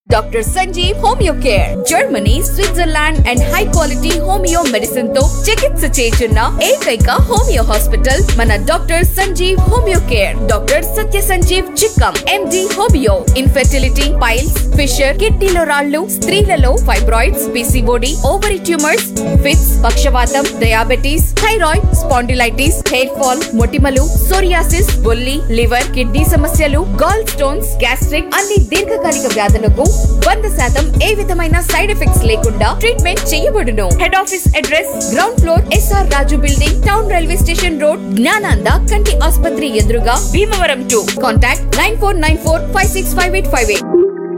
doctor Sanjeev homeo care Germany Switzerland and high quality homeo medicine తో చికిత్స చేయుచున్న ఏకైక హోమియో హాస్పిటల్ మన doctor Sanjeev homeo care doctor Satya Sanjeev Chikkam M D homeo infertility piles fissure కిడ్నీలో రాళ్లు స్త్రీలలో fibroids PCOD ovary tumours fits పక్షవాతం diabetes thyroid spondylitis hair fall మొటిమలు సోరియాసిస్ బొల్లి లివర్ కిడ్నీ సమస్యలు గాల్ స్టోన్స్ గ్యాస్ట్రిక్ అన్ని దీర్ఘకాలిక వ్యాధులకు వంద శాతం ఏ విధమైన సైడ్ ఎఫెక్ట్స్ లేకుండా ట్రీట్మెంట్ చేయబడును head office address ground floor S R Raju building town railway station road Gnananda కంటి ఆసుపత్రి ఎదురుగా Bhimavaram two contact nine four nine four five six five eight five eight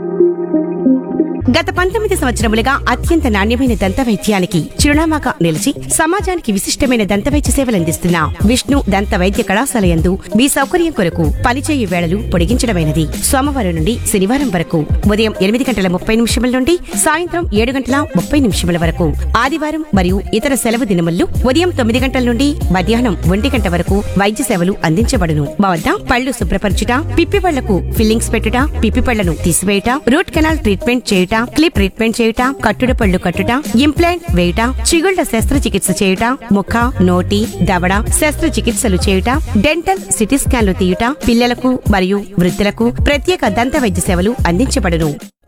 గత పంతొమ్మిది సంవత్సరములుగా అత్యంత నాణ్యమైన దంత వైద్యానికి చిరునామాగా నిలిచి సమాజానికి విశిష్టమైన దంత వైద్య సేవలు అందిస్తున్న విష్ణు దంత వైద్య కళాశాల యందు మీ సౌకర్యం కొరకు పనిచేయు వేళలు పొడిగించడమైనది సోమవారం నుండి శనివారం వరకు ఉదయం ఎనిమిది గంటల ముప్పై నిమిషముల నుండి సాయంత్రం ఏడు గంటల ముప్పై నిమిషముల వరకు ఆదివారం మరియు ఇతర సెలవు దినముల్లో ఉదయం తొమ్మిది గంటల నుండి మధ్యాహ్నం ఒంటి గంట వరకు వైద్య సేవలు అందించబడును మా వద్ద పళ్ళు శుభ్రపరచుట పిప్పి పళ్లకు ఫిల్లింగ్స్ పెట్టుట పిప్పి పళ్లను తీసివేయుట రూట్ కెనాల్ ట్రీట్మెంట్ చేయుట క్లిప్ ట్రీట్మెంట్ చేయుట కట్టుడు పళ్ళు కట్టుట ఇంప్లాంట్ వేయుట చిగుళ్ల శస్త్రచికిత్స చేయుట ముఖ నోటి దవడ శస్త్రచికిత్సలు చేయుట డెంటల్ సిటీ స్కాన్లు తీయుట పిల్లలకు మరియు వృద్ధులకు ప్రత్యేక దంత వైద్య సేవలు అందించబడును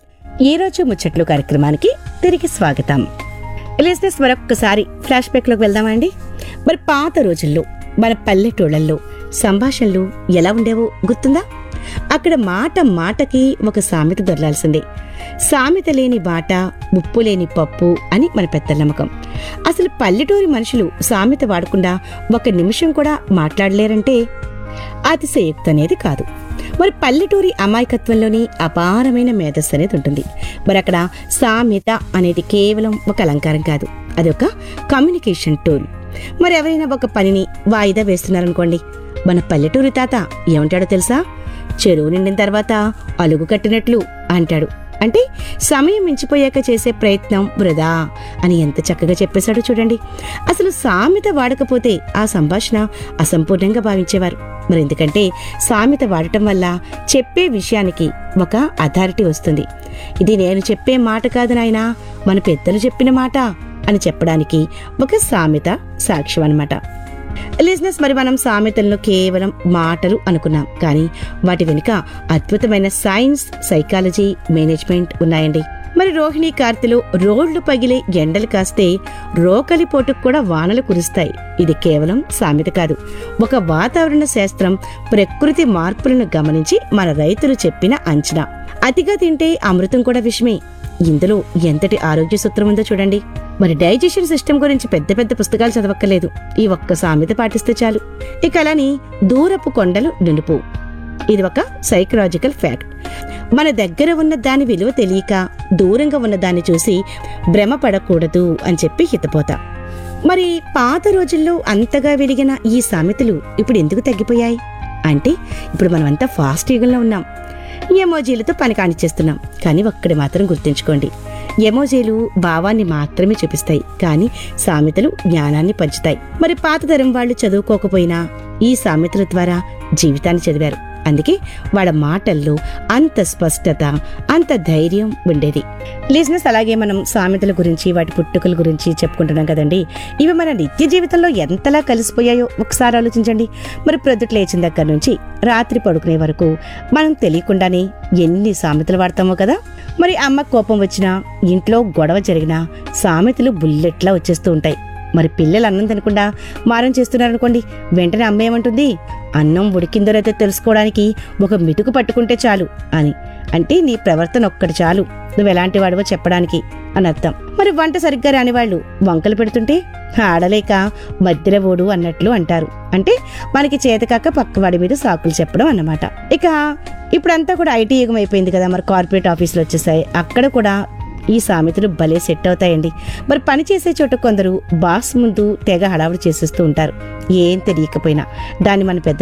ఈ రోజు ముచ్చట్లు కార్యక్రమానికి తిరిగి స్వాగతం లిజినెస్ మరొక్కసారి ఫ్లాష్ బ్యాక్ లోకి వెళ్దామండి మరి పాత రోజుల్లో మన పల్లెటూళ్ళల్లో సంభాషణలు ఎలా ఉండేవో గుర్తుందా అక్కడ మాట మాటకి ఒక సామెత దొరలాల్సిందే సామెత లేని బాట ఉప్పు లేని పప్పు అని మన పెద్దల నమ్మకం అసలు పల్లెటూరి మనుషులు సామెత వాడకుండా ఒక నిమిషం కూడా మాట్లాడలేరంటే అతిశయోక్తి అనేది కాదు మరి పల్లెటూరి అమాయకత్వంలోని అపారమైన మేధస్సు అనేది ఉంటుంది మరి అక్కడ సామెత అనేది కేవలం ఒక అలంకారం కాదు అది ఒక కమ్యూనికేషన్ టూల్ మరి ఎవరైనా ఒక పనిని వాయిదా వేస్తున్నారనుకోండి మన పల్లెటూరి తాత ఏమంటాడో తెలుసా చెరువు నిండిన తర్వాత అలుగు కట్టినట్లు అంటాడు అంటే సమయం మించిపోయాక చేసే ప్రయత్నం వృధా అని ఎంత చక్కగా చెప్పేశాడో చూడండి అసలు సామెత వాడకపోతే ఆ సంభాషణ అసంపూర్ణంగా భావించేవారు మరి ఎందుకంటే సామెత వాడటం వల్ల చెప్పే విషయానికి ఒక అథారిటీ వస్తుంది ఇది నేను చెప్పే మాట కాదు నాయనా మన పెద్దలు చెప్పిన మాట అని చెప్పడానికి ఒక సామెత సాక్ష్యం అన్నమాట లిజినెస్ మరి మనం సామెతలను కేవలం మాటలు అనుకున్నాం కానీ వాటి వెనుక అద్భుతమైన సైన్స్ సైకాలజీ మేనేజ్మెంట్ ఉన్నాయండి మరి రోహిణి కార్తెలో రోడ్లు పగిలే ఎండలు కాస్తే రోకలి పోటుకు కూడా వానలు కురుస్తాయి ఇది కేవలం సామెత కాదు ఒక వాతావరణ శాస్త్రం ప్రకృతి మార్పులను గమనించి మన రైతులు చెప్పిన అంచనా అతిగా తింటే అమృతం కూడా విషమే ఇందులో ఎంతటి ఆరోగ్య సూత్రం ఉందో చూడండి మరి డైజెషన్ సిస్టమ్ గురించి పెద్ద పెద్ద పుస్తకాలు చదవక్కర్లేదు ఈ ఒక్క సామెత పాటిస్తే చాలు ఇక అలాని దూరపు కొండలు నునుపు ఇది ఒక సైకలాజికల్ ఫ్యాక్ట్ మన దగ్గర ఉన్న దాని విలువ తెలియక దూరంగా ఉన్న దాన్ని చూసి భ్రమ పడకూడదు అని చెప్పి హితపోతా మరి పాత రోజుల్లో అంతగా వెలిగిన ఈ సామెతలు ఇప్పుడు ఎందుకు తగ్గిపోయాయి అంటే ఇప్పుడు మనమంతా ఫాస్ట్ యుగంలో ఉన్నాం ఎమోజీలతో పని కానిచ్చేస్తున్నాం కానీ ఒక్కడి మాత్రం గుర్తుంచుకోండి ఎమోజీలు భావాన్ని మాత్రమే చూపిస్తాయి కానీ సామెతలు జ్ఞానాన్ని పంచుతాయి మరి పాత తరం వాళ్ళు చదువుకోకపోయినా ఈ సామెతల ద్వారా జీవితాన్ని చదివారు అందుకే వాళ్ళ మాటల్లో అంత స్పష్టత అంత ధైర్యం ఉండేది లిజినెస్ అలాగే మనం సామెతల గురించి వాటి పుట్టుకల గురించి చెప్పుకుంటున్నాం కదండి ఇవి మన నిత్య జీవితంలో ఎంతలా కలిసిపోయాయో ఒకసారి ఆలోచించండి మరి ప్రొద్దుట లేచిన దగ్గర నుంచి రాత్రి పడుకునే వరకు మనం తెలియకుండానే ఎన్ని సామెతలు వాడతామో కదా మరి అమ్మ కోపం వచ్చినా ఇంట్లో గొడవ జరిగినా సామెతలు బుల్లెట్లా వచ్చేస్తూ ఉంటాయి మరి పిల్లలు అన్నం తినకుండా మారం చేస్తున్నారనుకోండి వెంటనే అమ్మ ఏమంటుంది అన్నం ఉడికిందో లేదో తెలుసుకోవడానికి ఒక మిటుకు పట్టుకుంటే చాలు అని అంటే నీ ప్రవర్తన ఒక్కటి చాలు నువ్వు ఎలాంటి వాడివో చెప్పడానికి అని అర్థం మరి వంట సరిగ్గా రాని వాళ్ళు వంకలు పెడుతుంటే ఆడలేక మధ్యలో ఓడు అన్నట్లు అంటారు అంటే మనకి చేతకాక పక్కవాడి మీద సాకులు చెప్పడం అన్నమాట ఇక ఇప్పుడంతా కూడా ఐటీ యుగం అయిపోయింది కదా మరి కార్పొరేట్ ఆఫీసులు వచ్చేసాయి అక్కడ కూడా ఈ సామెతలు భలే సెట్ అవుతాయండి మరి పని చేసే చోట కొందరు బాస్ ముందు తెగ హడావుడి చేసేస్తూ ఉంటారు ఏం తెలియకపోయినా దాన్ని మన పెద్ద